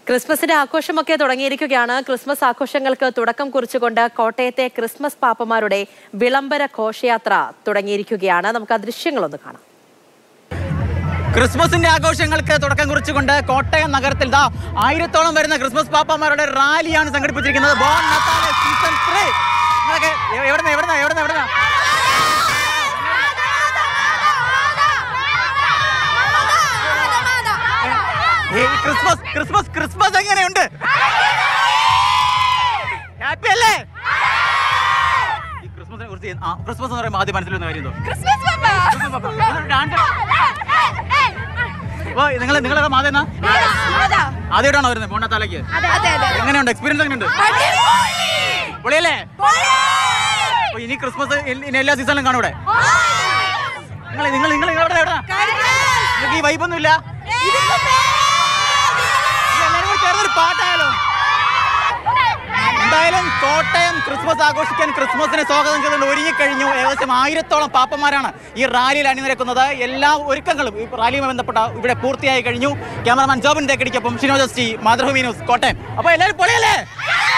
ക്രിസ്മസിന്റെ ആഘോഷമൊക്കെ തുടങ്ങിയിരിക്കുകയാണ് ക്രിസ്മസ് ആഘോഷങ്ങൾക്ക് തുടക്കം കുറിച്ചുകൊണ്ട് കോട്ടയത്തെ ക്രിസ്മസ് പാപ്പമാരുടെ വിളംബര ഘോഷയാത്ര തുടങ്ങിയിരിക്കുകയാണ് നമുക്ക് ആ ദൃശ്യങ്ങളൊന്ന് കാണാം ക്രിസ്മസിന്റെ ആഘോഷങ്ങൾക്ക് തുടക്കം കുറിച്ചുകൊണ്ട് കോട്ടയം നഗരത്തിൽ ദാ ആയിരത്തോളം വരുന്ന ക്രിസ്മസ് പാപ്പമാരുടെ റാലിയാണ് സംഘടിപ്പിച്ചിരിക്കുന്നത് ബോൺ നത്താലെ സീസൺ ത്രീ നിങ്ങളൊക്കെ എ- എവിടുന്ന് എവിടുന്ന എവിടുന്ന എവിടുന്ന ഈ ക്രിസ്മസ് ക്രിസ്മസ് ക്രിസ്മസ് എങ്ങനെയുണ്ട് ഹാപ്പി അല്ലേ ഈ ക്രിസ്മസിനെ കുറിച്ച് ആ, ക്രിസ്മസ് എന്ന് പറയുമ്പോൾ ആദ്യം മനസ്സിൽ വന്ന കാര്യം എന്തോ? ക്രിസ്മസ് പാപ്പ. അതൊരു ഡാൻസ്. ഓ നിങ്ങൾ നിങ്ങളെ മാതേന്നാ ആദ്യമായിട്ടാണോ വരുന്നത് മോണ്ണത്താലേക്ക് എങ്ങനെയുണ്ട് എക്സ്പീരിയൻസ് എങ്ങനെയുണ്ട് പൊളിയല്ലേ ഓ, ഇനി ക്രിസ്മസ് ഇ- ഇനി എല്ലാ സീസണിലും കാണൂടെ നിങ്ങൾ നിങ്ങൾ നിങ്ങൾ എവിടെ എവിടെ നിങ്ങൾക്ക് ഈ വൈബൊന്നും ഇല്ല എല്ലാവരും കൂടി ചേർന്നൊരു പാട്ടായാലോ എന്തായാലും കോട്ടയം ക്രിസ്മസ് ആഘോഷിക്കാൻ ക്രിസ്മസിനെ സ്വാഗതം ചെയ്തുകൊണ്ട് ഒരുങ്ങിക്കഴിഞ്ഞു ഏകദേശം ആയിരത്തോളം പാപ്പന്മാരാണ് ഈ റാലിയിൽ അണിനിരക്കുന്നത് എല്ലാ ഒരുക്കങ്ങളും ഈ റാലിയുമായി ബന്ധപ്പെട്ട ഇവിടെ പൂർത്തിയായി കഴിഞ്ഞു ക്യാമറമാൻ ജോബിൻ തേക്കടിക്കൊപ്പം ഷിനോജസ് ടി മാതൃഭൂമി ന്യൂസ് കോട്ടയം അപ്പൊ എല്ലാവരും പൊളിയല്ലേ